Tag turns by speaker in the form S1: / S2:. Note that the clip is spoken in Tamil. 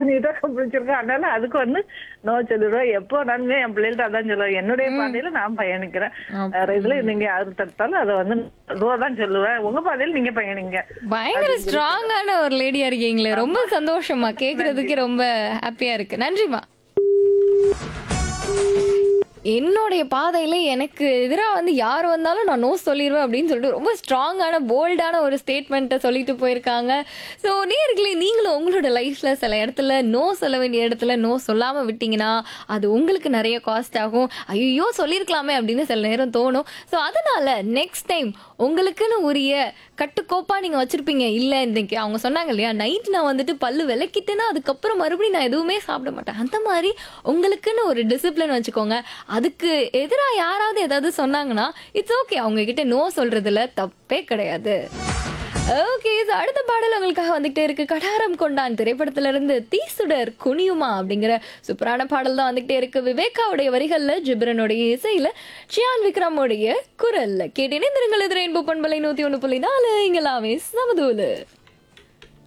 S1: நீட்டா கம்பிச்சிருக்கோம் அதனால அதுக்கு வந்து நோ சொல்லிடுவேன் எப்போ நானுமே என் பிள்ளைகள்ட்ட அதான் சொல்லுவேன் என்னுடைய பாதையில நான் பயணிக்கிறேன் வேற இதுல நீங்க யாரு தடுத்தாலும் அதை வந்து நோ தான் சொல்லுவேன் உங்க பாதையில நீங்க பயணிங்க
S2: பயங்கர ஸ்ட்ராங்கான ஒரு லேடியா இருக்கீங்களே ரொம்ப சந்தோஷமா கேக்குறதுக்கே ரொம்ப ஹாப்பியா இருக்கு நன்றிமா என்னுடைய பாதையில எனக்கு எதிராக வந்து யார் வந்தாலும் நான் நோ சொல்லிடுவேன் அப்படின்னு சொல்லிட்டு ரொம்ப ஸ்ட்ராங்கான போல்டான ஒரு ஸ்டேட்மெண்ட்டை சொல்லிட்டு போயிருக்காங்க ஸோ நேர்களே நீங்களும் உங்களோட லைஃப்ல சில இடத்துல நோ சொல்ல வேண்டிய இடத்துல நோ சொல்லாம விட்டீங்கன்னா அது உங்களுக்கு நிறைய காஸ்ட் ஆகும் ஐயோ சொல்லியிருக்கலாமே அப்படின்னு சில நேரம் தோணும் ஸோ அதனால நெக்ஸ்ட் டைம் உங்களுக்குன்னு உரிய கட்டுக்கோப்பா நீங்க வச்சிருப்பீங்க இல்ல இன்னைக்கு அவங்க சொன்னாங்க இல்லையா நைட் நான் வந்துட்டு பல்லு விளக்கிட்டேன்னா அதுக்கப்புறம் மறுபடியும் நான் எதுவுமே சாப்பிட மாட்டேன் அந்த மாதிரி உங்களுக்குன்னு ஒரு டிசிப்ளின் வச்சுக்கோங்க அதுக்கு எதிராக யாராவது ஏதாவது சொன்னாங்கன்னா இட்ஸ் ஓகே அவங்க கிட்ட நோ சொல்றதுல தப்பே கிடையாது ஓகே இது அடுத்த பாடல் உங்களுக்காக வந்துகிட்டே இருக்கு கடாரம் கொண்டான் திரைப்படத்துல இருந்து தீசுடர் குனியுமா அப்படிங்கிற சூப்பரான பாடல் தான் வந்துகிட்டே இருக்கு விவேகாவுடைய வரிகள்ல ஜிப்ரனுடைய இசையில ஷியான் விக்ரமுடைய குரல்ல கேட்டு இணைந்திருங்கள் எதிரே பண்பலை நூத்தி ஒண்ணு புள்ளி நாலு இங்கெல்லாமே சமதூலு